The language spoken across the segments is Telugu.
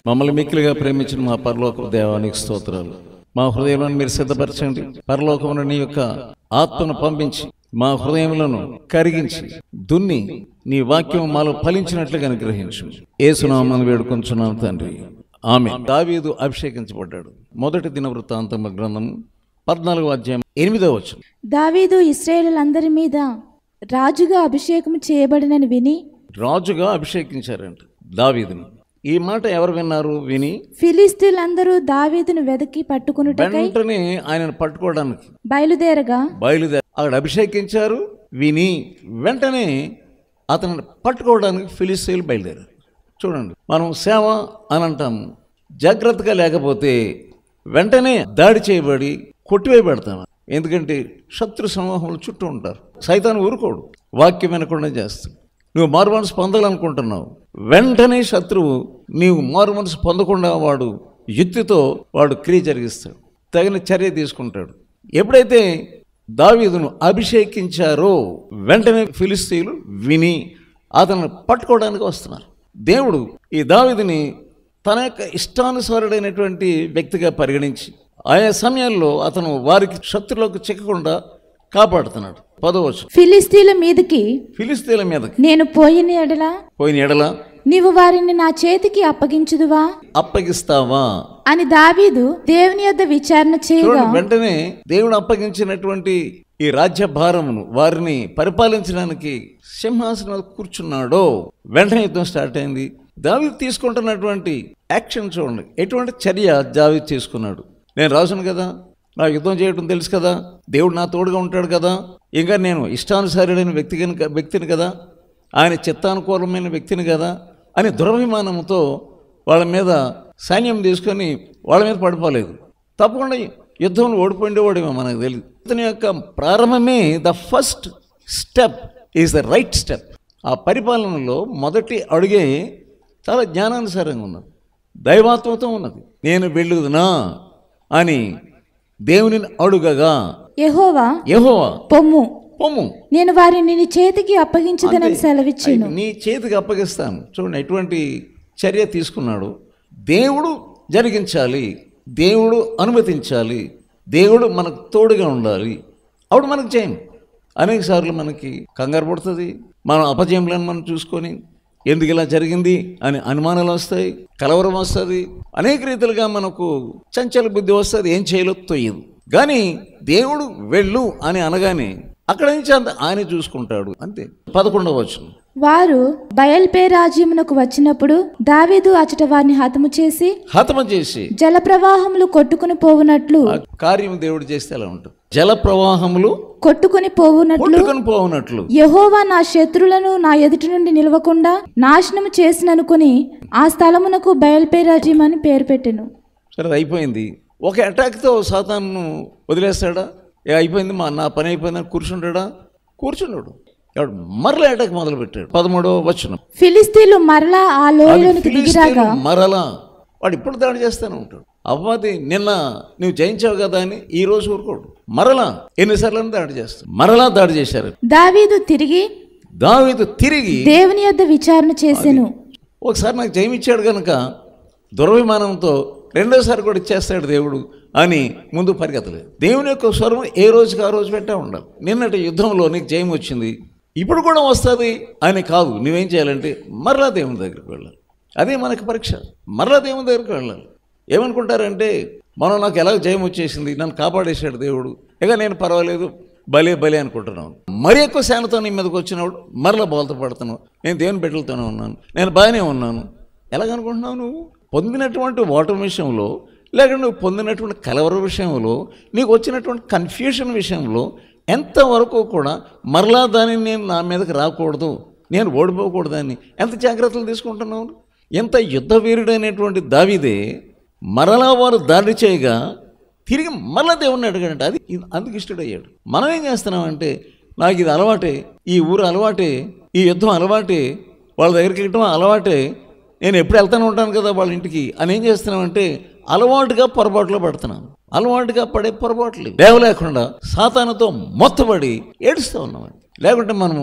మమ్మల్ని మిక్కిలిగా ప్రేమించిన మా పరలోక దేవానికి స్తోత్రాలు మా హృదయంలో మీరు సిద్ధపరచండి పరలోకమున నీ యొక్క ఆత్మను పంపించి మా హృదయములను కరిగించి దున్ని నీ వాక్యం మాలో ఫలించినట్లుగా అనుగ్రహించు ఏసునామని వేడుకొంచున్నాను తండ్రి ఆమె దావీదు అభిషేకించబడ్డాడు మొదటి దిన వృత్తాంతమ గ్రంథం పద్నాలుగో అధ్యాయం ఎనిమిదో వచ్చు దావీదు ఇస్రాయేలులందరి మీద రాజుగా అభిషేకం చేయబడినని విని రాజుగా అభిషేకించారంట దావీదుని ఈ మాట ఎవరు విన్నారు విని ఫిలిస్తీన్లందరూ దావీదును వెదకి పట్టుకునుటకై వెంటనే ఆయనను పట్టుకోవడానికి బయలుదేరగా బయలుదేరి అక్కడ అభిషేకించారు విని వెంటనే అతను పట్టుకోవడానికి ఫిలిస్తీన్లు బయలుదేరారు చూడండి మనం సేవ అని అంటాము జాగ్రత్తగా లేకపోతే వెంటనే దాడి చేయబడి కొట్టివేయబడతాం ఎందుకంటే శత్రు సమూహములు చుట్టూ ఉంటారు సైతాన్ని ఊరుకోడు వాక్యం వినకుండా చేస్తాడు నువ్వు మారు మనసు పొందాలనుకుంటున్నావు వెంటనే శత్రువు నీవు మారు మనసు పొందకుండా వాడు యుక్తితో వాడు క్రియ జరిగిస్తాడు తగిన చర్య తీసుకుంటాడు ఎప్పుడైతే దావీదును అభిషేకించారో వెంటనే ఫిలిస్తీన్లు విని అతను పట్టుకోవడానికి వస్తున్నారు దేవుడు ఈ దావీదుని తన యొక్క ఇష్టానుసారుడైనటువంటి వ్యక్తిగా పరిగణించి ఆయా సమయాల్లో అతను వారికి శత్రులకు చిక్కకుండా కాపాడుతున్నాడు పదవచ్చు ఫిలిస్తీన్ల మీదకి ఫిలిస్తీన్ల మీదకి నేను పోయిన ఎడల పోయిన ఎడల నీవు వారిని నా చేతికి అప్పగించుదువా అప్పగిస్తావా అని దావీదు దేవుని యొద్ద విచారణ చేయగా చూడండి వెంటనే దేవుడు అప్పగించినటువంటి ఈ రాజ్య భారమును వారిని పరిపాలించడానికి సింహాసనం కూర్చున్నాడో వెంటనే యుద్ధం స్టార్ట్ అయింది దావి తీసుకుంటున్నటువంటి యాక్షన్ చూడండి ఎటువంటి చర్య దావి తీసుకున్నాడు నేను రాసును కదా నా యుద్ధం చేయడం తెలుసు కదా దేవుడు నా తోడుగా ఉంటాడు కదా ఇంకా నేను ఇష్టానుసారుడైన వ్యక్తిని వ్యక్తిని కదా ఆయన చిత్తానుకూలమైన వ్యక్తిని కదా అని దురభిమానంతో వాళ్ళ మీద సైన్యం తీసుకొని వాళ్ళ మీద పడిపోలేదు తప్పకుండా యుద్ధంలో ఓడిపోయిండేవాడేమో మనకు తెలియదు ఇతని యొక్క ప్రారంభమే the first step is the right step ఆ పరిపాలనలో మొదటి అడుగే చాలా జ్ఞానానుసారంగా ఉన్నది దైవాత్మతో ఉన్నది నేను వెళ్ళుదునా అని దేవునిని అడుగగా యెహోవా యెహోవా పొమ్ము పొమ్ము నేను వారిని నీ చేతికి అప్పగించదనని సెలవిచ్చాను నీ చేతికి అప్పగిస్తాను చూడండి ఎటువంటి చర్య తీసుకున్నాడు దేవుడు జరిగించాలి దేవుడు అనుమతించాలి దేవుడు మనకు తోడుగా ఉండాలి అప్పుడు మనకు చేయం అనేక సార్లు మనకి కంగారు పడుతుంది మనం అపజయంలను మనం చూసుకొని ఎందుకు ఇలా జరిగింది అని అనుమానాలు వస్తాయి కలవరం వస్తుంది అనేక రీతిలుగా మనకు చంచల బుద్ధి వస్తుంది ఏం చేయాలో తొయ్యదు కానీ దేవుడు వెళ్ళు అని అనగానే అక్కడ నుంచి అంత ఆయన చూసుకుంటాడు అంతే పదకొండవ వచనం వారు బయల్పే రాజ్యమునకు వచ్చినప్పుడు దావీదు అచట వారిని హతము చేసి హతమ చేసి జల ప్రవాహములు కొట్టుకుని పోవునట్లు ఆ కార్యం దేవుడు చేస్తే అలా ఉంటుంది జల ప్రవాహములు కొట్టుకుని పోవునట్లు కొట్టుకొని పోవునట్లు యహోవా నా శత్రులను నా ఎదుటి నుండి నిలవకుండా నాశనము చేసిననుకుని ఆ స్థలమునకు బయల్పే రాజ్యం అని పేరు పెట్టెను సరే అది అయిపోయింది ఒక అటాక్తో సాతాను వదిలేస్తాడా ఏ అయిపోయింది మా నా పని అయిపోయిందని కూర్చుంటాడా కూర్చున్నాడు ఎవడు మరలా అటాక్ మొదలు పెట్టాడు పదమూడవ వచనం ఫిలిస్తీన్లు మరలా ఆ లోయలోనికి దిగిరాగా ఫిలిస్తీన్లు మరలా వాడు ఇప్పుడు దాడి చేస్తూనే ఉంటాడు అవ్వది నిన్న నువ్వు జయించావు కదా అని ఈ రోజు ఊరుకోడు మరలా ఎన్నిసార్లు దాడి చేస్తాడు మరలా దాడి చేశారు దావీదు తిరిగి దావీదు తిరిగి దేవుని యొద్ద విచారణ చేసెను ఒకసారి నాకు జయం ఇచ్చాడు కనుక దుర్విమానంతో రెండోసారి కూడా ఇచ్చేస్తాడు దేవుడు అని ముందు పరిగెత్తలేదు దేవుని యొక్క స్వరం ఏ రోజుకి ఆ రోజు పెట్టా ఉండాలి నిన్నటి యుద్ధంలో నీకు జయం వచ్చింది ఇప్పుడు కూడా వస్తుంది అని కాదు నువ్వేం చేయాలంటే మరలా దేవుని దగ్గరికి వెళ్ళాలి అదే మనకి పరీక్ష మరలా దేవుని దగ్గరికి వెళ్ళాలి ఏమనుకుంటారంటే మనం నాకు ఎలా జయం వచ్చేసింది నన్ను కాపాడేశాడు దేవుడు ఇక నేను పర్వాలేదు భలే భలే అనుకుంటున్నాను మరి ఎక్కువ సేనతో నీ మీదకి వచ్చినప్పుడు మరలా బోల్త పడుతున్నావు నేను దేవుని బిడ్డలతోనే ఉన్నాను నేను బాగానే ఉన్నాను ఎలాగనుకుంటున్నావు నువ్వు పొందినటువంటి ఓటమి విషయంలో లేక నువ్వు పొందినటువంటి కలవర విషయంలో నీకు వచ్చినటువంటి కన్ఫ్యూషన్ విషయంలో ఎంతవరకు కూడా మరలా దానిని నేను నా మీదకి రాకూడదు నేను ఓడిపోకూడదని ఎంత జాగ్రత్తలు తీసుకుంటున్నావు ఎంత యుద్ధ వీరుడైనటువంటి దావిదే మరలా వారు దాడి చేయగా తిరిగి మరలా దేవుణ్ణి అడగడంటే అది ఇది- అందుకు ఇష్టడయ్యాడు మనం ఏం చేస్తున్నామంటే నాకు ఇది అలవాటే ఈ ఊరు అలవాటే ఈ యుద్ధం అలవాటే వాళ్ళ దగ్గరికి వెళ్ళటం అలవాటే నేను ఎప్పుడు వెళ్తానే ఉంటాను కదా వాళ్ళ ఇంటికి అని ఏం చేస్తున్నామంటే అలవాటుగా పొరపాట్లో పడుతున్నాను అలవాటుగా పడే పొరపాట్లు లేవు లేకుండా సాతానుతో మొత్తబడి ఏడుస్తూ ఉన్నామండి లేకుంటే మనము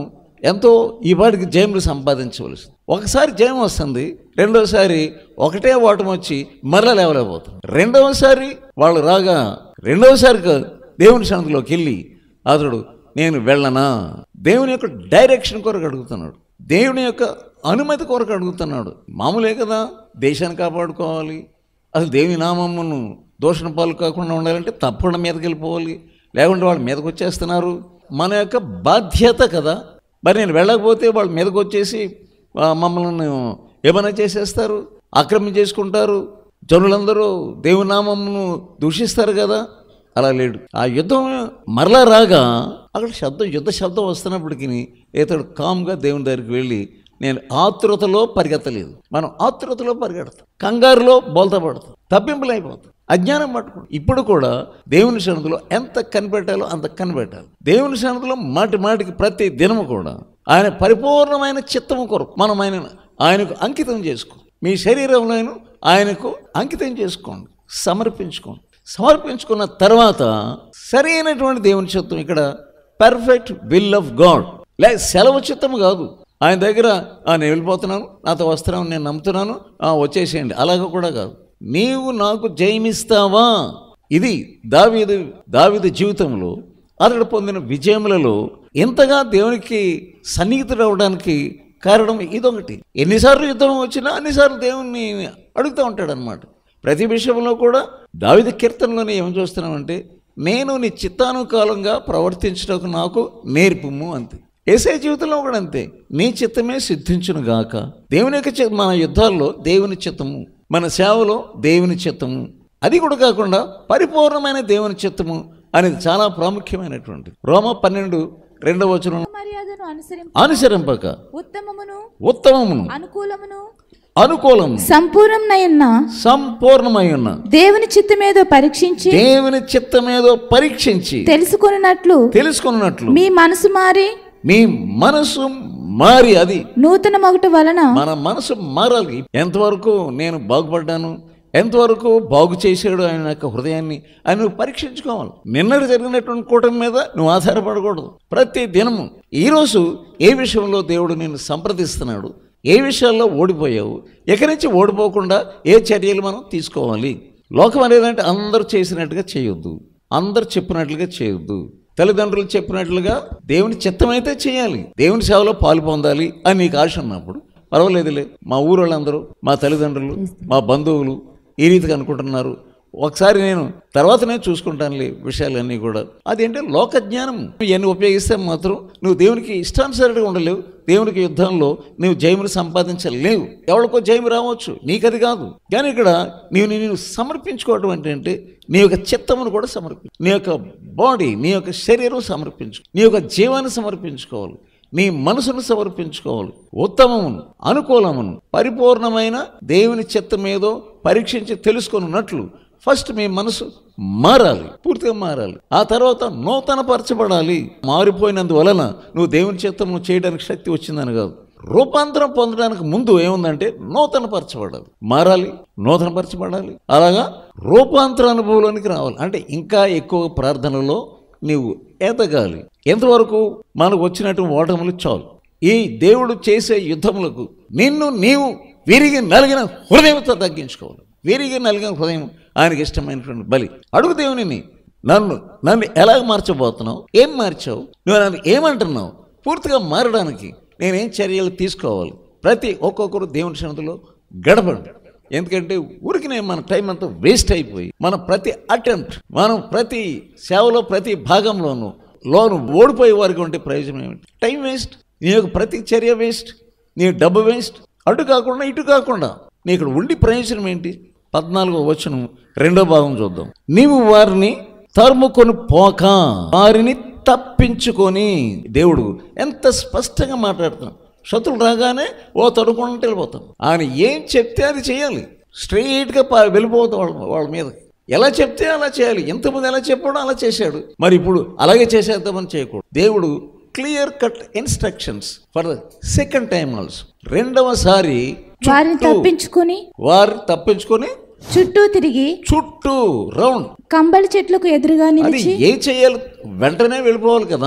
ఎంతో ఈ పాటికి జయములు సంపాదించవలసి ఒకసారి జయం వస్తుంది రెండోసారి ఒకటే ఓటమి వచ్చి మరలా లేవలేకపోతుంది రెండవసారి వాళ్ళు రాగా రెండవసారి క- దేవుని సన్నిధిలోకి వెళ్ళి అతడు నేను వెళ్ళనా దేవుని యొక్క డైరెక్షన్ కొరకు అడుగుతున్నాడు దేవుని యొక్క అనుమతి కొరకు అడుగుతున్నాడు మామూలే కదా దేశాన్ని కాపాడుకోవాలి అసలు దేవుని నామమును దోషణ పాలు కాకుండా ఉండాలంటే తప్పకుండా మీదకి వెళ్ళిపోవాలి లేకుంటే వాళ్ళ మీదకి వచ్చేస్తున్నారు మన యొక్క బాధ్యత కదా మరి నేను వెళ్ళకపోతే వాళ్ళ మీదకి వచ్చేసి ఆ, మమ్మల్ని ఏమైనా చేసేస్తారు ఆక్రమణ చేసుకుంటారు జనులందరూ దేవుని నామమును దూషిస్తారు కదా అలా లేడు ఆ యుద్ధం మరలా రాగా అక్కడ శబ్దం యుద్ధ శబ్దం వస్తున్నప్పటికీ ఇతడు కామ్గా దేవుని దగ్గరికి వెళ్ళి నేను ఆతురతలో పరిగెత్తలేదు మనం ఆతురతలో పరిగెడతాం కంగారులో బోల్తా పడతాం తప్పింపులు అయిపోతాం అజ్ఞానం పట్టుకుంటాం ఇప్పుడు కూడా దేవుని సన్నిధిలో ఎంత కనిపెట్టాలో అంత కనిపెట్టాలి దేవుని సన్నిధిలో మాటి మాటికి ప్రతి దినము కూడా ఆయన పరిపూర్ణమైన చిత్తము కొరకు మనం ఆయన ఆయనకు అంకితం చేసుకో మీ శరీరంలో ఆయనకు అంకితం చేసుకోండి సమర్పించుకోండి సమర్పించుకున్న తర్వాత సరైనటువంటి దేవుని చిత్తం ఇక్కడ పర్ఫెక్ట్ విల్ ఆఫ్ గాడ్ లే సెలవు చిత్తం కాదు ఆయన దగ్గర "ఆ, నేను వెళ్ళిపోతున్నాను నాతో వస్తున్నాను నేను నమ్ముతున్నాను "ఆ, వచ్చేసేయండి అలాగ కూడా కాదు నీవు నాకు జయమిస్తావా ఇది దావీదు దావీదు జీవితంలో అతడు పొందిన విజయములలో ఎంతగా దేవునికి సన్నిహితుడు అవడానికి కారణం ఇదొకటి ఎన్నిసార్లు యుద్ధం వచ్చినా అన్నిసార్లు దేవుణ్ణి అడుగుతూ ఉంటాడు అనమాట ప్రతి విషయంలో కూడా దావిద కీర్తనలోనే ఏం చూస్తున్నామంటే నేను నీ చిత్తానుకాలంగా ప్రవర్తించడానికి నాకు నేర్పుము అంతే ఏసే జీవితంలో కూడా అంతే నీ చిత్తమే సిద్ధించును గాక దేవుని యొక్క చి- మన యుద్ధాల్లో దేవుని చిత్తము మన సేవలో దేవుని చిత్తము అది కూడా కాకుండా పరిపూర్ణమైన దేవుని చిత్తము అనేది చాలా ప్రాముఖ్యమైనటువంటి రోమ పన్నెండు రెండవ వచనం మర్యాదను అనుసరింప అనుసరింపక ఉత్తమమును ఉత్తమమును అనుకూలమును అనుకూలము సంపూర్ణమైన సంపూర్ణమై ఉన్న దేవుని చిత్తమేదో పరీక్షించి దేవుని చిత్తమేదో పరీక్షించి తెలుసుకొనున్నట్లు తెలుసుకున్నట్లు మీ మనసు మారి మీ మనసు మారి అది నూతన మొగట వలన మన మనసు మారాలి ఎంతవరకు నేను బాగుపడ్డాను ఎంతవరకు బాగు చేసాడు ఆయన యొక్క హృదయాన్ని ఆయన నువ్వు పరీక్షించుకోవాలి నిన్నటి జరిగినటువంటి కూటమి మీద నువ్వు ఆధారపడకూడదు ప్రతి దినము ఈరోజు ఏ విషయంలో దేవుడు నిన్ను సంప్రదిస్తున్నాడు ఏ విషయాల్లో ఓడిపోయావు ఎక్కడి నుంచి ఓడిపోకుండా ఏ చర్యలు మనం తీసుకోవాలి లోకం అనేదంటే అందరూ చేసినట్టుగా చేయొద్దు అందరు చెప్పినట్లుగా చేయొద్దు తల్లిదండ్రులు చెప్పినట్లుగా దేవుని చిత్తమైతే చేయాలి దేవుని సేవలో పాలు పొందాలి అని నీకు ఆశ ఉన్నప్పుడు పర్వాలేదులే మా ఊరోళ్ళందరూ మా తల్లిదండ్రులు మా బంధువులు ఈ రీతిగా అనుకుంటున్నారు ఒకసారి నేను తర్వాత నేను చూసుకుంటానులే విషయాలన్నీ కూడా అదేంటే లోక జ్ఞానం ఇవన్నీ ఉపయోగిస్తే మాత్రం నువ్వు దేవునికి ఇష్టానుసారంగా ఉండలేవు దేవునికి యుద్ధంలో నువ్వు జయమును సంపాదించలేవు ఎవరికో జయము రావచ్చు నీకది కాదు కానీ ఇక్కడ నీవు నేను సమర్పించుకోవడం అంటే అంటే నీ యొక్క చిత్తమును కూడా సమర్పించు నీ యొక్క బాడీ నీ యొక్క శరీరం సమర్పించు నీ యొక్క జీవాన్ని సమర్పించుకోవాలి నీ మనసును సమర్పించుకోవాలి ఉత్తమమును అనుకూలమును పరిపూర్ణమైన దేవుని చిత్తమేదో పరీక్షించి తెలుసుకున్నట్లు ఫస్ట్ మీ మనసు మారాలి పూర్తిగా మారాలి ఆ తర్వాత నూతన పరచబడాలి మారిపోయినందువలన నువ్వు దేవుని చిత్తము చేయడానికి శక్తి వచ్చిందని కాదు రూపాంతరం పొందడానికి ముందు ఏముందంటే నూతన పరచబడాలి మారాలి నూతన పరచబడాలి అలాగా రూపాంతర అనుభవంలోనికి రావాలి అంటే ఇంకా ఎక్కువ ప్రార్థనలో నీవు ఎదగాలి ఎంతవరకు మనకు వచ్చినటువంటి ఓటములు చాలు ఈ దేవుడు చేసే యుద్ధములకు నిన్ను నీవు విరిగి నలిగిన హృదయంతో తగ్గించుకోవాలి విరిగి నలిగిన హృదయం ఆయనకి ఇష్టమైనటువంటి బలి అడుగు దేవునిని నన్ను నన్ను ఎలాగ మార్చబోతున్నావు ఏం మార్చావు నువ్వు నన్ను ఏమంటున్నావు పూర్తిగా మారడానికి నేనేం చర్యలు తీసుకోవాలి ప్రతి ఒక్కొక్కరు దేవుని సన్నిధిలో గడపండి ఎందుకంటే ఊరికినే మన టైం అంతా వేస్ట్ అయిపోయి మన ప్రతి అటెంప్ట్ మనం ప్రతి సేవలో ప్రతి భాగంలోనూ లోను ఓడిపోయే వారికి ఉంటే ప్రయోజనం ఏమిటి టైం వేస్ట్ నీ యొక్క ప్రతి చర్య వేస్ట్ నీ డబ్బు వేస్ట్ అటు కాకుండా ఇటు కాకుండా నీ ఇక్కడ ఉండి ప్రయోజనం ఏంటి పద్నాలుగో వచనం రెండో భాగం చూద్దాం నీవు వారిని తరుముకొని పోక వారిని తప్పించుకొని దేవుడు ఎంత స్పష్టంగా మాట్లాడుతున్నాం శత్రులు రాగానే ఓ తడుకుంటే వెళ్ళిపోతాం ఆయన ఏం చెప్తే అది చేయాలి స్ట్రైట్గా పా వెళ్ళిపోతాం వాళ్ళ వాళ్ళ మీద ఎలా చెప్తే అలా చేయాలి ఎంతమంది ఎలా చెప్పాడో అలా చేశాడు మరి ఇప్పుడు అలాగే చేసేద్దామని చేయకూడదు దేవుడు clear cut instructions for the second time also రెండవసారి వారిని చుట్టూ తప్పించుకొని వారు తప్పించుకొని చుట్టూ తిరిగి చుట్టూ రౌండ్ కంబళి చెట్లకు ఎదురుగా అది నిలిచి ఏం చేయాలి వెంటనే వెళ్ళిపోవాలి కదా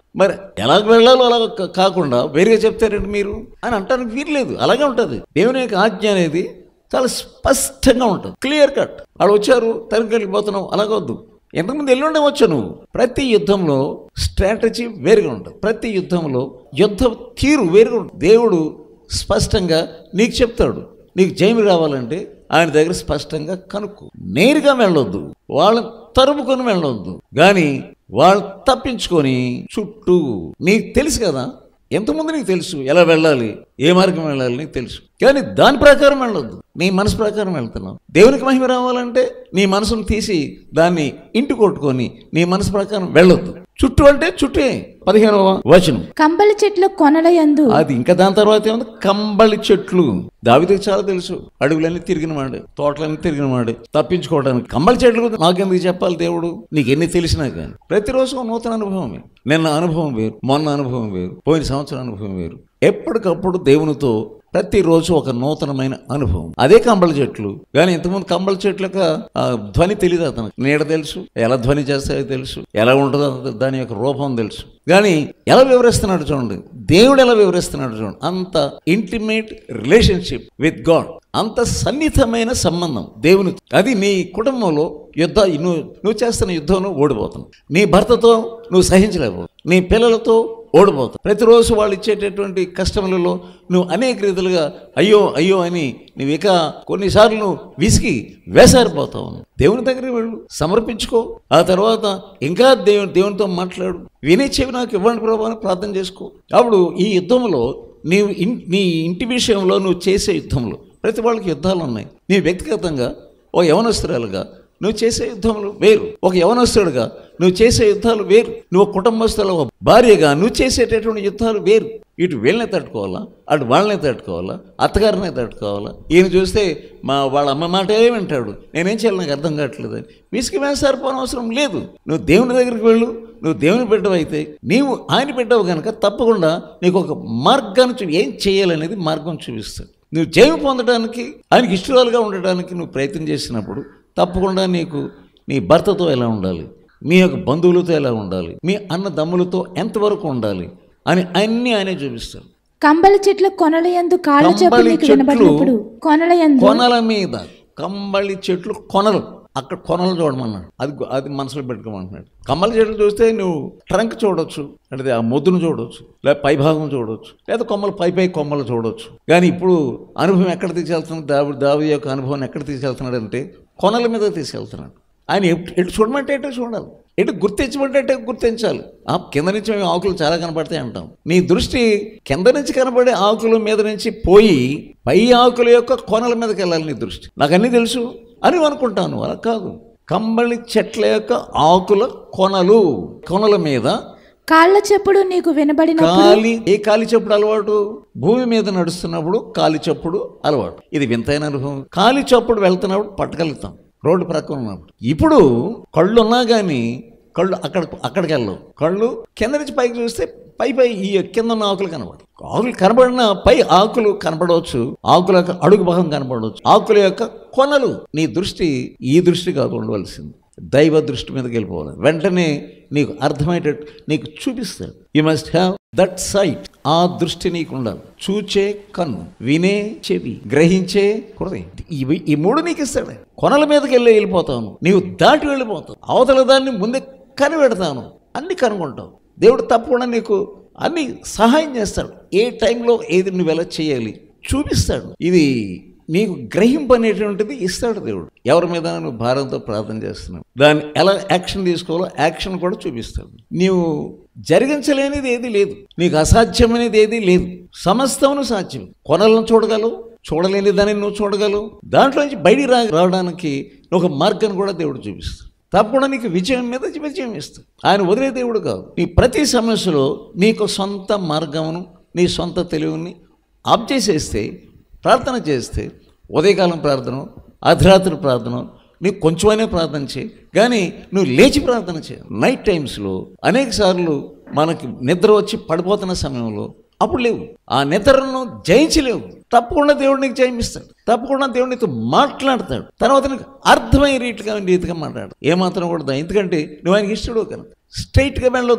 మరి ఎలా వెళ్ళాలో అలా కా- కాకుండా వేరుగా చెప్తారండి మీరు అని అంటానికి వీల్లేదు అలాగే ఉంటుంది దేవుని యొక్క ఆజ్ఞ అనేది చాలా స్పష్టంగా ఉంటుంది క్లియర్ కట్ వాళ్ళు వచ్చారు తనకి వెళ్ళిపోతున్నావు అలాగొద్దు ఎంతమంది ఎల్లుండే వచ్చు నువ్వు ప్రతి యుద్ధంలో స్ట్రాటజీ వేరుగా ఉంటుంది ప్రతి యుద్ధంలో యుద్ధ తీరు వేరుగా ఉంటుంది దేవుడు స్పష్టంగా నీకు చెప్తాడు నీకు జైలు రావాలంటే ఆయన దగ్గర స్పష్టంగా కనుక్కో నేరుగా వెళ్ళొద్దు వాళ్ళని తరుముకొని వెళ్ళొద్దు కానీ వాళ్ళు తప్పించుకొని చుట్టూ నీకు తెలుసు కదా ఎంతమంది నీకు తెలుసు ఎలా వెళ్ళాలి ఏ మార్గం వెళ్ళాలి నీకు తెలుసు కానీ దాని ప్రకారం వెళ్ళొద్దు నీ మనసు ప్రకారం వెళ్తున్నావు దేవునికి మహిమ రావాలంటే నీ మనసును తీసి దాన్ని ఇంటి కొట్టుకొని నీ మనసు ప్రకారం వెళ్ళొద్దు చుట్టూ అంటే చుట్టే పదిహేనవ వచనం కంబలి చెట్ల కొనల యందు అది ఇంకా దాని తర్వాత ఏముంది కంబళి చెట్లు దావిదికి చాలా తెలుసు అడవులన్నీ తిరిగిన వాడు తోటలన్నీ తిరిగిన వాడు తప్పించుకోవడానికి కంబళి చెట్లు గురించి నాకెందుకు చెప్పాలి దేవుడు నీకు ఎన్ని తెలిసినా కానీ ప్రతిరోజు ఒక నూతన అనుభవమే నిన్న అనుభవం వేరు మొన్న అనుభవం వేరు పోయిన సంవత్సరం అనుభవం వేరు ఎప్పటికప్పుడు దేవునితో ప్రతిరోజు ఒక నూతనమైన అనుభవం అదే కంబళ చెట్లు కానీ ఇంతకుముందు కంబళ చెట్ల యొక్క ఆ, ధ్వని తెలియదు అతనికి నీడ తెలుసు ఎలా ధ్వని చేస్తాయో తెలుసు ఎలా ఉంటుందో అది- దాని యొక్క రూపం తెలుసు కానీ ఎలా వివరిస్తున్నాడు చూడండి దేవుడు ఎలా వివరిస్తున్నాడు చూడండి అంత ఇంటిమేట్ రిలేషన్షిప్ విత్ గాడ్ అంత సన్నిహితమైన సంబంధం దేవుని అది నీ కుటుంబంలో యుద్ధ నువ్వు నువ్వు చేస్తున్న యుద్ధంలో ఓడిపోతున్నావు నీ భర్తతో నువ్వు సహించలేవు నీ పిల్లలతో ఓడిపోతావు ప్రతిరోజు వాళ్ళు ఇచ్చేటటువంటి కష్టములలో నువ్వు అనేక రీతిలుగా అయ్యో అయ్యో అని నువ్వు ఇక కొన్నిసార్లు నువ్వు విసిగి వేసారిపోతావు దేవుని దగ్గరికి వెళ్ళు సమర్పించుకో ఆ తర్వాత ఇంకా దేవుని దేవునితో మాట్లాడు వినే చెవి నాకు ఇవ్వండి ప్రభు అని ప్రార్థన చేసుకో అప్పుడు ఈ యుద్ధంలో నీవు ఇన్ నీ ఇంటి విషయంలో నువ్వు చేసే యుద్ధంలో ప్రతి వాళ్ళకి యుద్ధాలు ఉన్నాయి నీ వ్యక్తిగతంగా ఓ యవనస్తురాలుగా నువ్వు చేసే యుద్ధములు వేరు ఒక యవనస్తుడుగా నువ్వు చేసే యుద్ధాలు వేరు నువ్వు ఒక కుటుంబస్తుల ఒక భార్యగా నువ్వు చేసేటటువంటి యుద్ధాలు వేరు ఇటు వీళ్ళనే తట్టుకోవాలా అటు వాళ్ళనే తట్టుకోవాలా అత్తగారినే తట్టుకోవాలా ఈయన చూస్తే మా వాళ్ళ అమ్మ మాటే వింటాడు నేనేం చేయాలి నాకు అర్థం కావట్లేదు అని విసిగి వేసారిపోవడం అవసరం లేదు నువ్వు దేవుని దగ్గరికి వెళ్ళు నువ్వు దేవుని బిడ్డవైతే నీవు ఆయన బిడ్డవు కనుక తప్పకుండా నీకు ఒక మార్గాన్ని చూ ఏం చేయాలనేది మార్గం చూపిస్తాడు నువ్వు జయం పొందడానికి ఆయనకి ఇష్టరాలుగా ఉండడానికి నువ్వు ప్రయత్నం చేసినప్పుడు తప్పకుండా నీకు నీ భర్తతో ఎలా ఉండాలి మీ యొక్క బంధువులతో ఎలా ఉండాలి మీ అన్నదమ్ములతో ఎంతవరకు ఉండాలి అని అన్నీ ఆయనే చూపిస్తాడు కంబలి చెట్ల కొనల యందు కాళ్ళ చెప్పు కంబలి నీకు చెట్లు వినబడినప్పుడు కొనల యందు కొనల మీద కంబళి చెట్లు కొనలు అక్కడ కొనలు చూడమన్నాడు అది అది మనసులో పెట్టుకోమంటున్నాడు కమ్మల చెట్లు చూస్తే నువ్వు ట్రంక్ చూడొచ్చు అంటే ఆ మొద్దును చూడొచ్చు లేదా పై భాగం చూడొచ్చు లేదా కొమ్మలు పై పై కొమ్మలు చూడొచ్చు కానీ ఇప్పుడు అనుభవం ఎక్కడ తీసుకెళ్తున్నాడు దావి దావి యొక్క అనుభవం ఎక్కడ తీసుకెళ్తున్నాడు అంటే కొనల మీద తీసుకెళ్తున్నాడు ఆయన ఎటు ఎటు చూడమంటే ఎటు చూడాలి ఎటు గుర్తించమంటే ఎటు గుర్తించాలి ఆ కింద నుంచి మేము ఆకులు చాలా కనపడతాయి అంటాం నీ దృష్టి కింద నుంచి కనబడే ఆకుల మీద నుంచి పోయి పై ఆకుల యొక్క కొనల మీదకి వెళ్ళాలి నీ దృష్టి నాకు అన్నీ తెలుసు అని అనుకుంటాను అలా కాదు కంబళి చెట్ల యొక్క ఆకుల కొనలు కొనల మీద కాళ్ళ చెప్పుడు నీకు వినబడినప్పుడు కాలి ఏ కాలి చెప్పుడు అలవాటు భూమి మీద నడుస్తున్నప్పుడు కాలి చప్పుడు అలవాటు ఇది వింతైన అనుభవం కాలి చప్పుడు వెళ్తున్నప్పుడు పట్టగలుగుతాం రోడ్డు ప్రక్కన ఉన్నప్పుడు ఇప్పుడు కళ్ళు ఉన్నా కానీ కళ్ళు అక్కడ అక్కడికి వెళ్ళవు కళ్ళు కింద నుంచి పైకి చూస్తే పై పై ఈ కింద ఉన్న ఆకులు కనబడు ఆకులు కనబడిన పై ఆకులు కనబడవచ్చు ఆకుల యొక్క అడుగు భాగం కనబడవచ్చు ఆకుల యొక్క కొనలు నీ దృష్టి ఈ దృష్టి కాదు ఉండవలసింది దైవ దృష్టి మీదకి వెళ్ళిపోవాలి వెంటనే నీకు అర్థమయ్యేటట్టు నీకు చూపిస్తాడు you must have that sight ఆ దృష్టి నీకు ఉండాలి చూచే కన్ను వినే చెవి గ్రహించే హృదయం ఇవి ఈ మూడు నీకు ఇస్తాడు కొనల మీదకి వెళ్ళి వెళ్ళిపోతాను నీవు దాటి వెళ్ళిపోతావు అవతల దాన్ని ముందే కనిపెడతాను అన్ని కనుగొంటావు దేవుడు తప్పకుండా నీకు అన్ని సహాయం చేస్తాడు ఏ టైంలో ఏది నువ్వు ఎలా చేయాలి చూపిస్తాడు ఇది నీకు గ్రహింపు అనేటువంటిది ఇస్తాడు దేవుడు ఎవరి మీద నువ్వు భారంతో ప్రార్థన చేస్తున్నావు దాన్ని ఎలా యాక్షన్ తీసుకోవాలో యాక్షన్ కూడా చూపిస్తాడు నీవు జరిగించలేనిది ఏది లేదు నీకు అసాధ్యమైనది ఏది లేదు సమస్తమును సాధ్యం కొనలను చూడగలవు చూడలేని దాన్ని నువ్వు చూడగలవు దాంట్లో నుంచి బయటికి రా రావడానికి ఒక మార్గాన్ని కూడా దేవుడు చూపిస్తాడు తప్పకుండా నీకు విజయం మీద విజయం ఇస్తాడు ఆయన వదిలే దేవుడు కాదు నీ ప్రతి సమస్యలో నీకు సొంత మార్గమును నీ సొంత తెలివిని ఆప్ చేసేస్తే ప్రార్థన చేస్తే ఉదయకాలం ప్రార్థన అర్ధరాత్రి ప్రార్థన నీకు కొంచెమైనా ప్రార్థన చేయి కానీ నువ్వు లేచి ప్రార్థన చేయి నైట్ టైమ్స్లో అనేక సార్లు మనకి నిద్ర వచ్చి పడిపోతున్న సమయంలో అప్పుడు లేవు ఆ నిద్రను జయించలేవు తప్పకుండా దేవుడు నీకు జయమిస్తాడు తప్పకుండా దేవుడు నీతో మాట్లాడతాడు తర్వాత నీకు అర్థమయ్యే రీతిగా రీతిగా మాట్లాడు ఏమాత్రం కూడా దా- ఎందుకంటే నువ్వు ఆయనకి ఇష్టడు కనుక స్ట్రైట్గా వెళ్ళొద్దు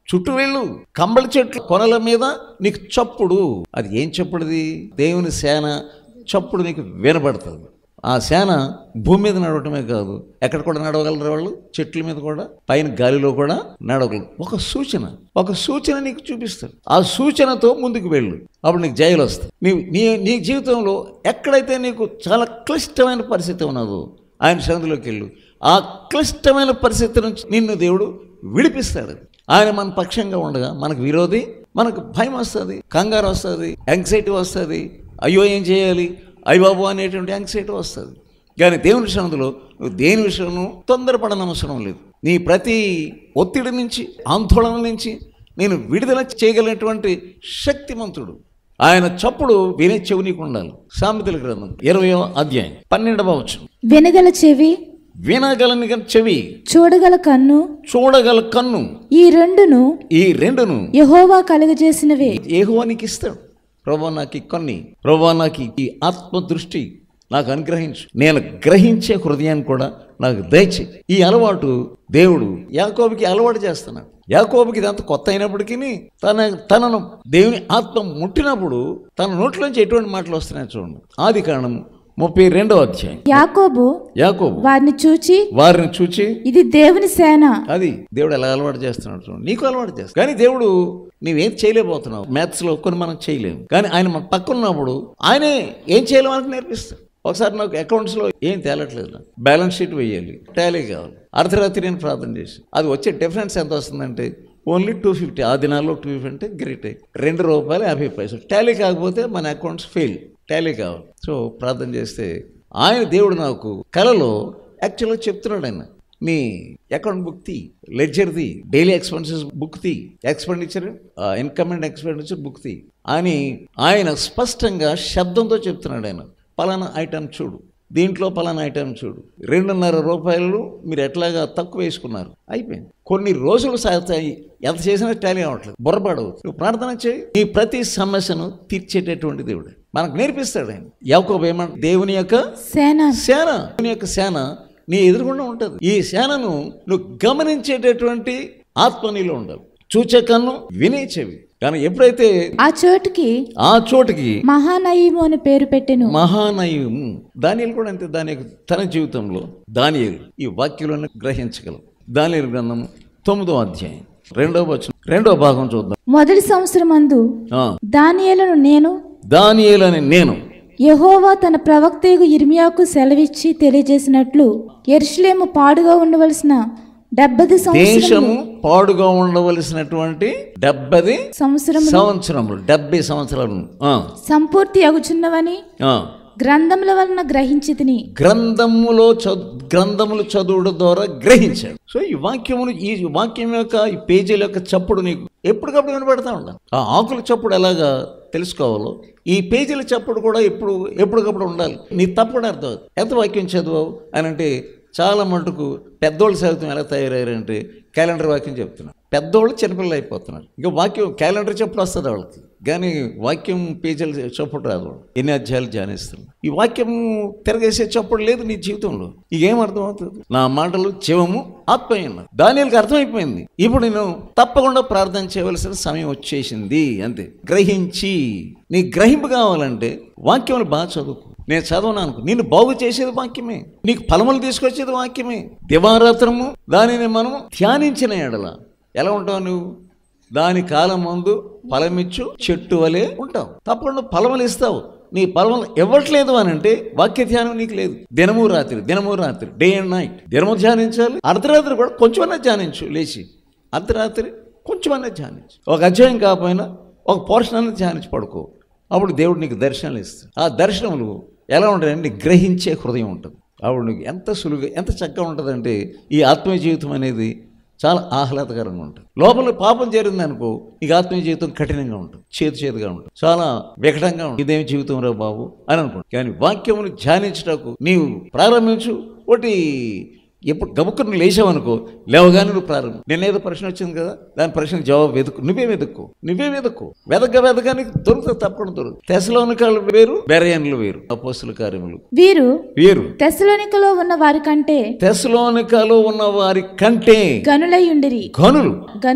చుట్టూ వెళ్ళు కంబళ చెట్లు కొనల మీద నీకు చప్పుడు అది ఏం చప్పుడుది దేవుని సేన చప్పుడు నీకు వినబడుతుంది ఆ సేన భూమి మీద నడవటమే కాదు ఎక్కడ కూడా నడవగలరు వాళ్ళు చెట్ల మీద కూడా పైన గాలిలో కూడా నడవగలరు ఒక సూచన ఒక సూచన నీకు చూపిస్తారు ఆ సూచనతో ముందుకు వెళ్ళు అప్పుడు నీకు జైలు వస్తాయి నీ నీ నీ జీవితంలో ఎక్కడైతే నీకు చాలా క్లిష్టమైన పరిస్థితి ఉన్నదో ఆయన సన్నిధిలోకి వెళ్ళు ఆ క్లిష్టమైన పరిస్థితి నుంచి నిన్ను దేవుడు విడిపిస్తాడు ఆయన మన పక్షంగా ఉండగా మనకు విరోధి మనకు భయం వస్తుంది కంగారు వస్తుంది యాంగ్జైటీ వస్తుంది అయ్యో ఏం చేయాలి అయ్యబాబు అనేటువంటి యాంగ్జైటీ వస్తుంది కానీ దేవుని విషయంలో నువ్వు దేని విషయంలో తొందరపడనవసరం లేదు నీ ప్రతి ఒత్తిడి నుంచి ఆందోళన నుంచి నేను విడుదల చేయగలిగినటువంటి శక్తిమంతుడు ఆయన చప్పుడు వినే చెవి నీకు ఉండాలి సామెతల గ్రంథం ఇరవయో అధ్యాయం పన్నెండవ వచ్చు వినగల చెవి వినగలని చెవి చూడగల కన్ను చూడగల కన్ను ఈ రెండును ఈ రెండును యహోవా కలుగజేసినవే ఏహోవా నీకు ఇస్తాడు ప్రభా నాకు ఈ కొన్ని ప్రభా నాకు ఈ ఆత్మ దృష్టి నాకు అనుగ్రహించు నేను గ్రహించే హృదయాన్ని కూడా నాకు దయచే ఈ అలవాటు దేవుడు యాకోబుకి అలవాటు చేస్తున్నాడు యాకోబుకి ఇదంతా కొత్త అయినప్పటికీ తన తనను దేవుని ఆత్మ ముట్టినప్పుడు తన నోట్లోంచి ఎటువంటి మాటలు వస్తున్నాయి చూడండి ఆది కారణం ముప్పై రెండవ అధ్యాయం యాకోబు యాకోబు వారిని చూచి వారిని చూచి ఇది దేవుని సేన అది దేవుడు ఎలా అలవాటు చేస్తున్నాడు చూడండి నీకు అలవాటు చేస్తాడు కానీ దేవుడు నీవేం చేయలేకపోతున్నావు మ్యాథ్స్లో కొన్ని మనం చేయలేము కానీ ఆయన మన పక్కన ఉన్నప్పుడు ఆయనే ఏం చేయాలో మనకు నేర్పిస్తాడు ఒకసారి నాకు అకౌంట్స్లో ఏం తేలట్లేదు నాకు. బ్యాలెన్స్ షీట్ వేయాలి టాలీ కావాలి అర్ధరాత్రి నేను ప్రార్థన చేసి అది వచ్చే డిఫరెన్స్ ఎంత వస్తుందంటే ఓన్లీ టూ ఫిఫ్టీ ఆ దినాల్లో టూ ఫిఫ్టీ అంటే గ్రేట్ రెండు రూపాయలు యాభై పైసలు టాలీ కాకపోతే మన అకౌంట్స్ ఫెయిల్ టాలీ కావాలి సో ప్రార్థన చేస్తే ఆయన దేవుడు నాకు కలలో యాక్చువల్గా చెప్తున్నాడు ఆయన మీ అకౌంట్ బుక్ తీ ledger the daily expenses book తీ expenditure income and expenditure book తీ అని ఆయన స్పష్టంగా శబ్దంతో చెప్తున్నాడు ఆయన పలానా ఐటమ్ చూడు దీంట్లో పలానా ఐటమ్ చూడు రెండున్నర రూపాయలు మీరు ఎట్లాగా తక్కువ వేసుకున్నారు అయిపోయింది కొన్ని రోజులు సాగుతాయి ఎంత చేసినా టాలీ అవ్వట్లేదు బుర్రపాడవు నువ్వు ప్రార్థన చేయి నీ ప్రతి సమస్యను తీర్చేటటువంటి దేవుడు మనకు నేర్పిస్తాడు ఆయన యాకోబు ఏమంట దేవుని యొక్క సేన సేన దేవుని యొక్క సేన నీ ఎదురుగుండా ఉంటుంది ఈ సేనను నువ్వు గమనించేటటువంటి ఆత్మ నీలో ఉండాలి చూచే కన్ను వినే చెవి కానీ ఎప్పుడైతే ఆ చోటుకి ఆ చోటుకి మహానయీము అని పేరు పెట్టెను మహానయం దానియలు కూడా అంతే దాని యొక్క తన జీవితంలో దానియలు ఈ వాక్యంలోనే గ్రహించగలం దానియలు గ్రంథం తొమ్మిదో అధ్యాయం రెండవ వచనం రెండవ భాగం చూద్దాం మొదటి సంవత్సరం అందు ఆ, దానియేలును నేను దానియేలని నేను యహోవా తన ప్రవక్తకు ఇర్మియాకు సెలవిచ్చి తెలియజేసినట్లు ఎరుషులేము పాడుగా ఉండవలసిన డెబ్బది సంవత్సరం దేశము పాడుగా ఉండవలసినటువంటి డెబ్బది సంవత్సరం సంవత్సరములు డెబ్బై సంవత్సరాలు ఆ, సంపూర్తి అగుచున్నవని ఆ. గ్రంథముల వలన గ్రహించి తిని గ్రంథములో చదు గ్రంథములు చదువుడు ద్వారా గ్రహించాడు సో ఈ వాక్యమును ఈ వాక్యం యొక్క ఈ పేజీల యొక్క చప్పుడు నీకు ఎప్పటికప్పుడు వినపడతా ఉండాలి ఆ ఆకుల చప్పుడు ఎలాగా తెలుసుకోవాలో ఈ పేజీల చప్పుడు కూడా ఎప్పుడు ఎప్పటికప్పుడు ఉండాలి నీ తప్పుడు అర్థం అవుతుంది. ఎంత వాక్యం చదివావు అని అంటే చాలా మటుకు పెద్దోళ్ళు సైతం ఎలా తయారయ్యారంటే క్యాలెండర్ వాక్యం చెప్తున్నారు పెద్దోళ్ళు చిన్నపిల్లలు అయిపోతున్నారు ఇంకా వాక్యం క్యాలెండర్ చప్పుడు వస్తుంది వాళ్ళకి కానీ వాక్యం పేజీలు చప్పుడు రాదు ఎన్ని అధ్యాయాలు ధ్యానిస్తారు ఈ వాక్యం తిరగేసే చప్పుడు లేదు నీ జీవితంలో ఇకేం అర్థమవుతుంది నా మాటలు జీవము ఆత్మయ్య దానికి అర్థమైపోయింది ఇప్పుడు నేను తప్పకుండా ప్రార్థన చేయవలసిన సమయం వచ్చేసింది అంతే గ్రహించి నీ గ్రహింపు కావాలంటే వాక్యములు బాగా చదువుకో నేను చదవను అనుకో నిన్ను బాగు చేసేది వాక్యమే నీకు ఫలములు తీసుకొచ్చేది వాక్యమే దివారాత్రము దానిని మనము ధ్యానించిన ఎడల ఎలా ఉంటావు నువ్వు దాని కాలం ముందు ఫలమిచ్చు చెట్టు వలె ఉంటావు తప్పకుండా ఫలములు ఇస్తావు నీ ఫలములు ఇవ్వట్లేదు అని అంటే వాక్య ధ్యానం నీకు లేదు దినము రాత్రి దినము రాత్రి డే అండ్ నైట్ దినము ధ్యానించాలి అర్ధరాత్రి కూడా కొంచెమన్నా ధ్యానించు లేచి అర్ధరాత్రి కొంచెమన్నా ధ్యానించు ఒక అధ్యాయం కాకపోయినా ఒక పోర్షన్ అన్న ధ్యానించి పడుకో అప్పుడు దేవుడు నీకు దర్శనాలు ఇస్తాడు ఆ దర్శనములు ఎలా ఉంటాయంటే గ్రహించే హృదయం ఉంటుంది అప్పుడు నీకు ఎంత సులువుగా ఎంత చక్కగా ఉంటుందంటే ఈ ఆత్మీయ జీవితం అనేది చాలా ఆహ్లాదకరంగా ఉంటుంది లోపల పాపం చేరింది అనుకో నీకు ఆత్మీయ జీవితం కఠినంగా ఉంటుంది చేతి చేతిగా ఉంటుంది చాలా వికటంగా ఉంటుంది ఇదేమి జీవితం రా బాబు అని అనుకోండి కానీ వాక్యమును ధ్యానించటకు నీవు ప్రారంభించు ఒకటి ఎప్పుడు గబుక్కుని లేచావనుకో లేవగానే నువ్వు ప్రారంభం నేనేదో ప్రశ్న వచ్చింది కదా దాని ప్రశ్నకు జవాబు వెతుకు నువ్వే వెతుక్కో నువ్వే వెతుక్కో వెతక వెతక నీకు దొరుకుతుంది తప్పకుండా దొరుకుతుంది తెసలోనికాలు వేరు బెరయన్లు వేరు అపోస్తుల కార్యములు వీరు వేరు తెసలోనికలో ఉన్న వారి కంటే తెసలోనికాలో ఉన్న వారి కంటే గనులై ఉండిరి గనులు గనుక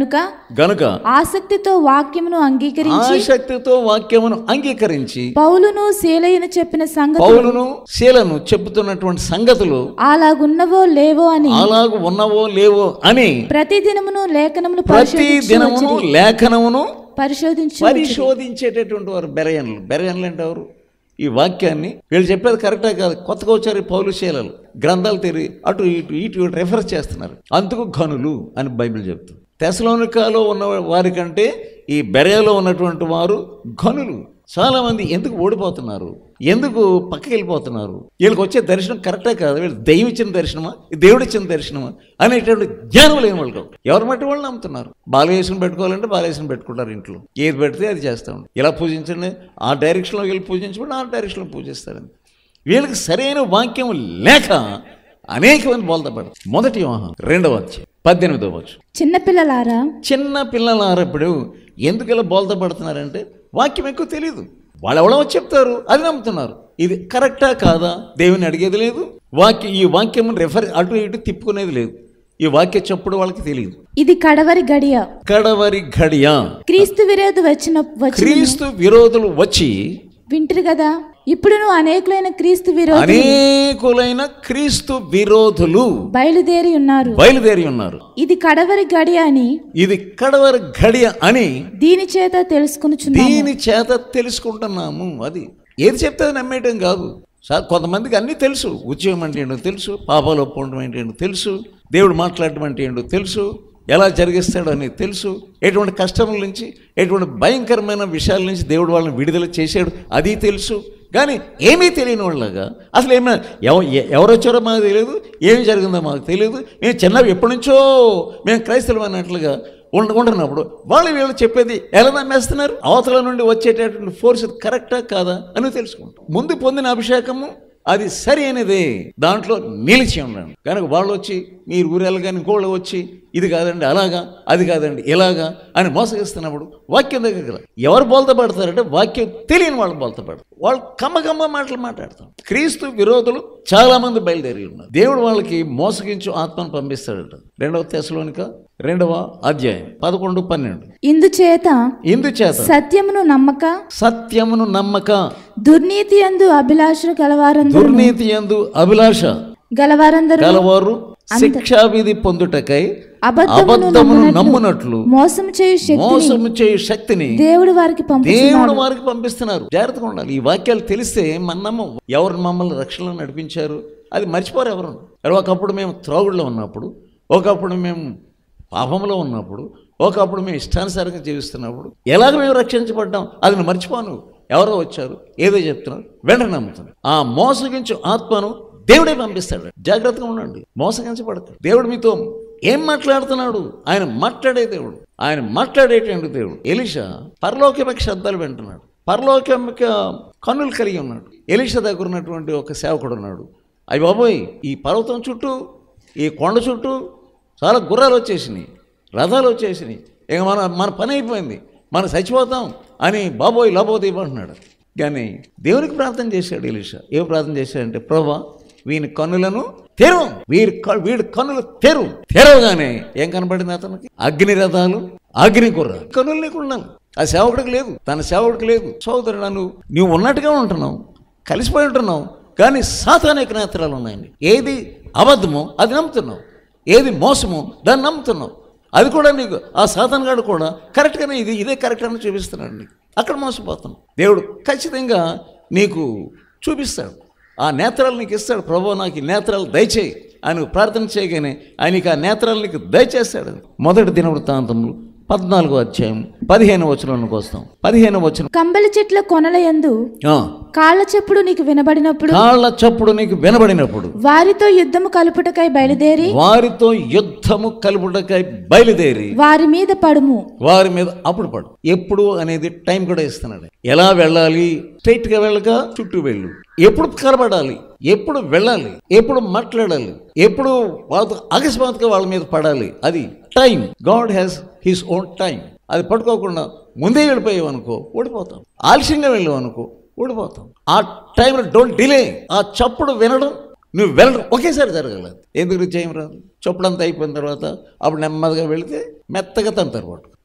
గనుక ఆసక్తితో వాక్యమును అంగీకరించి ఆసక్తితో వాక్యమును అంగీకరించి పౌలును శీలయును చెప్పిన సంగతి పౌలును శీలను చెబుతున్నటువంటి సంగతులు అలాగున్నవో లేవో అని అలాగూ ఉన్నవో లేవో అని ప్రతి దినమును లేఖనములు ప్రతి దినమును లేఖనమును పరిశోధించు పరిశోధించేటటువంటి వారు బెరయన్లు బెరయన్లు అంటే ఎవరు ఈ వాక్యాన్ని వీళ్ళు చెప్పేది కరెక్టే కాదు కొత్తగా వచ్చారు ఈ పౌలుశీలలు గ్రంథాలు తెరి అటు ఇటు ఇటు ఇటు రెఫర్ చేస్తున్నారు అందుకు ఘనులు అని బైబిల్ చెప్తుంది తెసలోనికాలో ఉన్న వారికంటే ఈ బెరయలో ఉన్నటువంటి వారు ఘనులు చాలా మంది ఎందుకు ఓడిపోతున్నారు ఎందుకు పక్కకి వెళ్ళిపోతున్నారు వీళ్ళకి వచ్చే దర్శనం కరెక్టే కాదు వీళ్ళు దైవం ఇచ్చిన దర్శనమా ఇది దేవుడు ఇచ్చిన దర్శనమా అనేటువంటి జ్ఞానం లేని వాళ్ళు కాదు. ఎవరు మట్టి వాళ్ళు నమ్ముతున్నారు బాలయేసుని పెట్టుకోవాలంటే బాలయేసుని పెట్టుకుంటారు ఇంట్లో ఏది పెడితే అది చేస్తూ ఉంటారు ఇలా పూజించండి ఆ డైరెక్షన్లో వెళ్ళి పూజించబడి ఆ డైరెక్షన్లో పూజిస్తారండి వీళ్ళకి సరైన వాక్యం లేక అనేక మంది బోల్తపడరు మొదటి వాహనం రెండవ వచ్చి పద్దెనిమిదవ వచ్చు చిన్నపిల్లలారా చిన్న పిల్లల ఆరప్పుడు ఎందుకు ఇలా బోల్త పడుతున్నారంటే వాక్యం ఎక్కువ తెలియదు వాళ్ళు ఎవడో వచ్చి చెప్తారు అది నమ్ముతున్నారు ఇది కరెక్టా కాదా దేవుని అడిగేది లేదు వాక్యం ఈ వాక్యం రెఫర్ అటు ఇటు తిప్పుకునేది లేదు ఈ వాక్య చెప్పుడు వాళ్ళకి తెలియదు ఇది కడవరి గడియ కడవరి గడియ క్రీస్తు విరోధి వచ్చిన వచ్చి క్రీస్తు విరోధులు వచ్చి వింటరు కదా ఇప్పుడును అనేకులైన క్రీస్తు విరోధి అనేకులైన క్రీస్తు విరోధులు బయలుదేరి ఉన్నారు బయలుదేరి ఉన్నారు ఇది కడవరి గడియ అని ఇది కడవరి గడియ అని దీని చేత తెలుసుకునుచున్నాము దీని చేత తెలుసుకుంటున్నాము అది ఏది చెప్తే అది నమ్మేయటం కాదు సార్ కొంతమందికి అన్నీ తెలుసు ఉద్యోగం అంటే ఏంటో తెలుసు పాపాలు ఒప్పుకోవడం అంటే ఏంటో తెలుసు దేవుడు మాట్లాడటం అంటే ఏంటో తెలుసు ఎలా జరిగిస్తాడో అని తెలుసు ఎటువంటి కష్టముల నుంచి ఎటువంటి భయంకరమైన విషయాల నుంచి దేవుడు వాళ్ళని విడుదల చేశాడు అది తెలుసు కానీ ఏమీ తెలియని వాళ్ళగా అసలు ఏమైనా ఎవ ఎ- ఎవరు వచ్చారో మాకు తెలియదు ఏమి జరిగిందో మాకు తెలియదు మేము చిన్న ఎప్పటి నుంచో మేము క్రైస్తవులు అన్నట్లుగా ఉండ ఉంటున్నప్పుడు వాళ్ళు వీళ్ళు చెప్పేది ఎలా నమ్మేస్తున్నారు అవతల నుండి వచ్చేటటువంటి ఫోర్స్ కరెక్టా కాదా అని తెలుసుకుంటాం ముందు పొందిన అభిషేకము అది సరి అయినదే దాంట్లో నిలిచి ఉండండి కనుక వాళ్ళు వచ్చి మీరు ఊరేళ్ళు కానీ ఇంకోళ్ళు వచ్చి ఇది కాదండి అలాగా అది కాదండి ఇలాగా అని మోసగిస్తున్నప్పుడు వాక్యం దగ్గర ఎవరు బోల్త పడతారంటే వాక్యం తెలియని వాళ్ళు బోల్త పడతారు వాళ్ళు కమ్మ కమ్మ మాటలు మాట్లాడతారు క్రీస్తు విరోధులు చాలా మంది బయలుదేరి ఉన్నారు దేవుడు వాళ్ళకి మోసగించు ఆత్మను పంపిస్తాడట రెండవ తెశలోనిక రెండవ అధ్యాయం పదకొండు పన్నెండు ఇందుచేత ఇందుచేత సత్యమును నమ్మక సత్యమును నమ్మక దుర్నీతి అందు అభిలాష గలవారందరూ దుర్నీతి ఎందు అభిలాష గలవారందరూ గలవారు శిక్షావిధి పొందుటకై అబద్ధమును అబద్ధమును నమ్మునట్లు నమ్మునట్లు మోసం చేయు శక్తి మోసము చేయు శక్తిని దేవుడు వారికి పంపు దేవుడు వారికి పంపిస్తున్నారు జాగ్రత్తగా ఉండాలి ఈ వాక్యాలు తెలిస్తే మన నమ్మం ఎవరు మమ్మల్ని రక్షణలో నడిపించారు అది మర్చిపోరు ఎవరు ఒకప్పుడు మేము త్రోగుల్లో ఉన్నప్పుడు ఒకప్పుడు మేము పాపంలో ఉన్నప్పుడు ఒకప్పుడు మేము ఇష్టానుసారంగా జీవిస్తున్నప్పుడు ఎలాగ మేము రక్షించబడ్డాం అది నువ్వు మర్చిపోను ఎవరో వచ్చారు ఏదో చెప్తున్నారు వెంటనే నమ్ముతున్నారు ఆ మోసగించు ఆత్మను దేవుడే పంపిస్తాడు జాగ్రత్తగా ఉండండి మోసగించబడతాడు దేవుడు మీతో ఏం మాట్లాడుతున్నాడు ఆయన మాట్లాడే దేవుడు ఆయన మాట్లాడేటువంటి దేవుడు ఎలిషా పరలోకమిక శబ్దాలు వింటున్నాడు పరలోకమిక కన్నులు కలిగి ఉన్నాడు ఎలిషా దగ్గర ఉన్నటువంటి ఒక సేవకుడు ఉన్నాడు అయ్యి బాబోయ్ ఈ పర్వతం చుట్టూ ఈ కొండ చుట్టూ చాలా గుర్రాలు వచ్చేసినాయి రథాలు వచ్చేసినాయి ఇక మన మన పని అయిపోయింది మనం చచ్చిపోతాం అని బాబోయ్ లోపోతే ఇవ్వంటున్నాడు కానీ దేవునికి ప్రార్థన చేశాడు ఎలీషా ఏం ప్రార్థన చేశాడంటే ప్రభా వీని కన్నులను తెరు వీరి క- వీడి కన్నులు తెరు తెరవగానే ఏం కనపడింది అతనికి అగ్ని రథాలు అగ్ని గుర్రాలు కన్నులు నీకు ఉండాలి ఆ సేవకుడికి లేదు తన సేవకుడికి లేదు సోదరుడు నువ్వు నువ్వు ఉన్నట్టుగా ఉంటున్నావు కలిసిపోయి ఉంటున్నావు కానీ సాతానిక నేత్రాలు ఉన్నాయండి ఏది అబద్ధమో అది నమ్ముతున్నావు ఏది మోసమో దాన్ని నమ్ముతున్నావు అది కూడా నీకు ఆ సాతాన్ గాడు కూడా కరెక్ట్గానే ఇది ఇదే కరెక్ట్ అని చూపిస్తున్నాడు నీకు అక్కడ మోసపోతున్నావు దేవుడు ఖచ్చితంగా నీకు చూపిస్తాడు ఆ నేత్రాలు నీకు ఇస్తాడు ప్రభు నాకు ఈ నేత్రాలు దయచేయి ఆయన ప్రార్థన చేయగానే ఆయనకి ఆ నేత్రాలు నీకు దయచేస్తాడు మొదటి దినవృత్తాంతములు పద్నాలుగో అధ్యాయం పదిహేను వచనంలోకి వస్తాం పదిహేను వచనం కంబలి చెట్ల కొనల యందు ఆ, కాళ్ళ చెప్పుడు నీకు వినబడినప్పుడు కాళ్ళ చప్పుడు నీకు వినబడినప్పుడు వారితో యుద్ధము కలుపుటకై బయలుదేరి వారితో యుద్ధము కలుపుటకై బయలుదేరి వారి మీద పడుము వారి మీద అప్పుడు పడు ఎప్పుడు అనేది టైం కూడా ఇస్తున్నాడు ఎలా వెళ్ళాలి స్ట్రైట్ గా వెళ్ళక చుట్టూ వెళ్ళు ఎప్పుడు కలబడాలి ఎప్పుడు వెళ్ళాలి ఎప్పుడు మాట్లాడాలి ఎప్పుడు వాళ్ళతో అకస్మాత్తుగా వాళ్ళ మీద పడాలి అది time God has his own time అది పట్టుకోకుండా ముందే వెళ్ళిపోయావు అనుకో ఓడిపోతాం ఆలస్యంగా వెళ్ళావు అనుకో ఓడిపోతాం ఆ టైంలో డోంట్ డిలే ఆ చప్పుడు వినడం నువ్వు వెళ్ళడం ఒకేసారి జరగాలి ఎందుకు జయం రాదు చప్పుడంతా అయిపోయిన తర్వాత అప్పుడు నెమ్మదిగా వెళితే మెత్తగా తంతారు పట్టు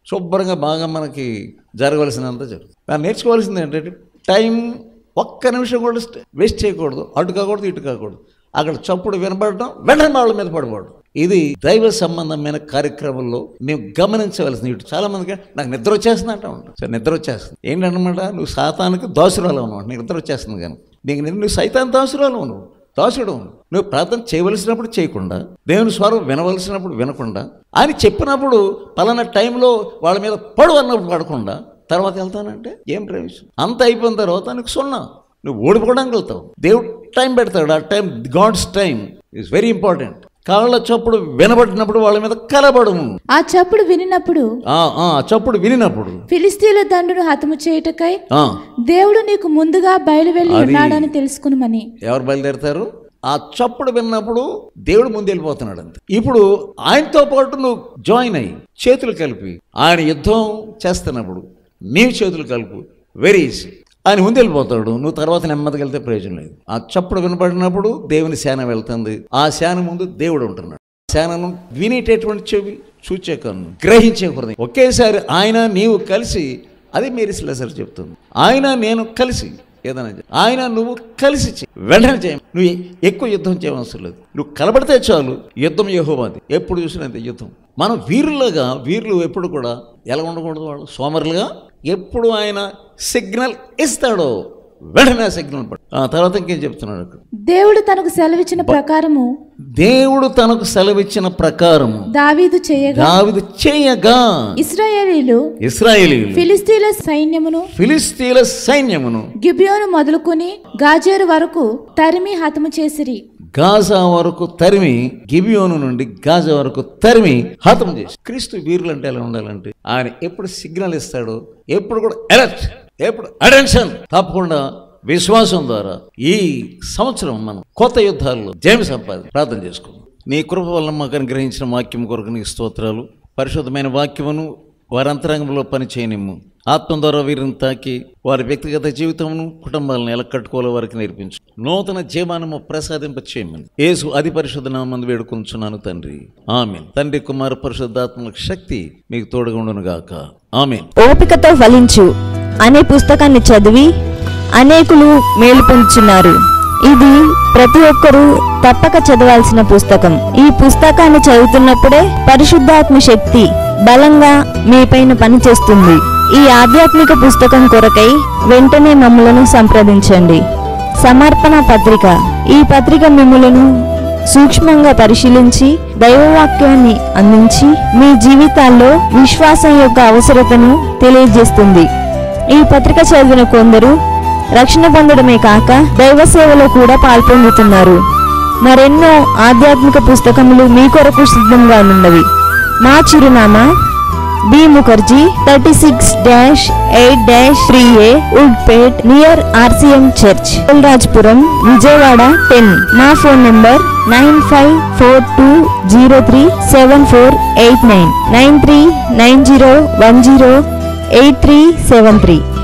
శుభ్రంగా బాగా మనకి జరగవలసినంత జరుగుతుంది దాన్ని నేర్చుకోవాల్సింది ఏంటంటే టైం ఒక్క నిమిషం కూడా వేస్ట్ చేయకూడదు అటు కాకూడదు ఇటు కాకూడదు అక్కడ చప్పుడు వినపడటం వెంటనే వాళ్ళ మీద పడకూడదు ఇది దైవ సంబంధమైన కార్యక్రమంలో మేము గమనించవలసింది ఇటు చాలా మందికి నాకు నిద్ర వచ్చేస్తుంది అంటా ఉంటాను సరే నిద్ర వచ్చేస్తుంది ఏంటన్నమాట నువ్వు సాతానికి దోసురాలు ఉన్నావు నీకు నిద్ర వచ్చేస్తుంది కానీ నీకు నిద్ర- నువ్వు సైతాన్ దోసురాలు ఉన్నావు దాసుడు నువ్వు ప్రార్థన చేయవలసినప్పుడు చేయకుండా దేవుని స్వరం వినవలసినప్పుడు వినకుండా ఆయన చెప్పినప్పుడు పలానా టైంలో వాళ్ళ మీద పడు అన్నప్పుడు పడకుండా తర్వాత వెళ్తానంటే ఏం ప్రయోజనం అంత అయిపోయిన తర్వాత నీకు సున్నా నువ్వు ఓడిపోవడానికి వెళ్తావు దేవుడు టైం పెడతాడు ఆ time God's time is very important కాళ్ళ చప్పుడు వినబడినప్పుడు వాళ్ళ మీద కలబడము ఆ చప్పుడు వినినప్పుడు ఆ ఆ చప్పుడు వినినప్పుడు ఫిలిస్తీన్ల దండును హతము చేయుటకై ఆ, దేవుడు నీకు ముందుగా బయలువెళ్ళి ఉన్నాడని తెలుసుకునుమని ఎవరు బయలుదేరుతారు ఆ చప్పుడు విన్నప్పుడు దేవుడు ముందు వెళ్ళిపోతున్నాడు అంతే ఇప్పుడు ఆయనతో పాటు నువ్వు జాయిన్ అయ్యి చేతులు కలిపి ఆయన యుద్ధం చేస్తున్నప్పుడు నీవు చేతులు కలుపు వెరీ ఈజీ ఆయన ముందు వెళ్ళిపోతాడు నువ్వు తర్వాత నెమ్మదికి వెళ్తే ప్రయోజనం లేదు ఆ చప్పుడు వినపడినప్పుడు దేవుని సేన వెళ్తుంది ఆ సేన ముందు దేవుడు ఉంటున్నాడు సేనను వినేటటువంటి చెవి చూచే కన్ను గ్రహించే హృదయం ఒకేసారి ఆయన నీవు కలిసి అది మేరీ సిలసర్ చెప్తుంది ఆయన నేను కలిసి ఏదైనా చేయి. ఆయన నువ్వు కలిసి చేయి వెంటనే చేయ నువ్వు ఎ- ఎక్కువ యుద్ధం చేయవలసిన లేదు నువ్వు కలబడితే చాలు యుద్ధం యెహోవాది ఎప్పుడు చూసినా అంతే యుద్ధం మనం వీరులుగా వీరులు ఎప్పుడు కూడా ఎలా ఉండకూడదు వాళ్ళు సోమరులుగా ఎప్పుడు ఆయన సిగ్నల్ ఇస్తాడో వెంటనే ఆ సిగ్నల్ పడు ఆ తర్వాత ఇంకేం చెప్తున్నాడు అక్కడ దేవుడు తనకు సెలవిచ్చిన ప్రకారము దేవుడు తనకు సెలవిచ్చిన ప్రకారము దావీదు చేయగా దావిదు చేయగా ఇస్రాయేలీలు ఇస్రాయేలీలు ఫిలిస్తీన్ల సైన్యమును ఫిలిస్తీన్ల సైన్యమును గిబియోను మొదలుకొని గాజేరు వరకు తరిమి హతము చేసిరి గాజా వరకు తరిమి గిబియోను నుండి గాజా వరకు తరిమి హతం చేసి క్రీస్తు వీరులు అంటే ఎలా ఉండాలంటే ఆయన ఎప్పుడు సిగ్నల్ ఇస్తాడో ఎప్పుడు కూడా అలర్ట్ ఎప్పుడు అటెన్షన్ తప్పకుండా విశ్వాసం ద్వారా ఈ సంవత్సరం మనం కొత్త యుద్ధాల్లో జయం సంపాది ప్రార్థన చేసుకుందాం నీ కృప వల్ల మాకు అనుగ్రహించిన వాక్యం కొరకు నీకు స్తోత్రాలు పరిశుద్ధమైన వాక్యమును వారి అంతరంగంలో పని చేయనిమ్ము ఆత్మ ద్వారా వీరిని తాకి వారి వ్యక్తిగత జీవితమును కుటుంబాలను ఎలా కట్టుకోవాలో వారికి నేర్పించు నూతన జీవానము ప్రసాదింప చేయమని యేసు అతి పరిశుద్ధ నామందు వేడుకొంచున్నాను తండ్రి ఆమెన్ తండ్రి కుమార పరిశుద్ధాత్మక శక్తి మీకు తోడుగుండును గాక ఆమెన్ ఓపికతో ఫలించు అనే పుస్తకాన్ని చదివి అనేకులు మేలు పొందుచున్నారు ఇది ప్రతి ఒక్కరూ తప్పక చదవాల్సిన పుస్తకం ఈ పుస్తకాన్ని చదువుతున్నప్పుడే పరిశుద్ధాత్మ శక్తి బలంగా మీపైన పనిచేస్తుంది ఈ ఆధ్యాత్మిక పుస్తకం కొరకై వెంటనే మమ్మలను సంప్రదించండి సమర్పణ పత్రిక ఈ పత్రిక మిమ్ములను సూక్ష్మంగా పరిశీలించి దైవవాక్యాన్ని అందించి మీ జీవితాల్లో విశ్వాసం యొక్క అవసరతను తెలియజేస్తుంది ఈ పత్రిక చదివిన కొందరు రక్షణ పొందడమే కాక దైవ సేవలో కూడా పాల్పొందుతున్నారు మరెన్నో ఆధ్యాత్మిక పుస్తకములు మీ కొరకు సిద్ధంగా ఉన్నవి మా చిరునామా B Mukherjee thirty six dash eight dash three A ఉడ్పేట్ near RCM church Rajpuram Vijayawada ten మా phone number nine five four two zero three seven four eight nine nine three nine zero one zero eight three seven three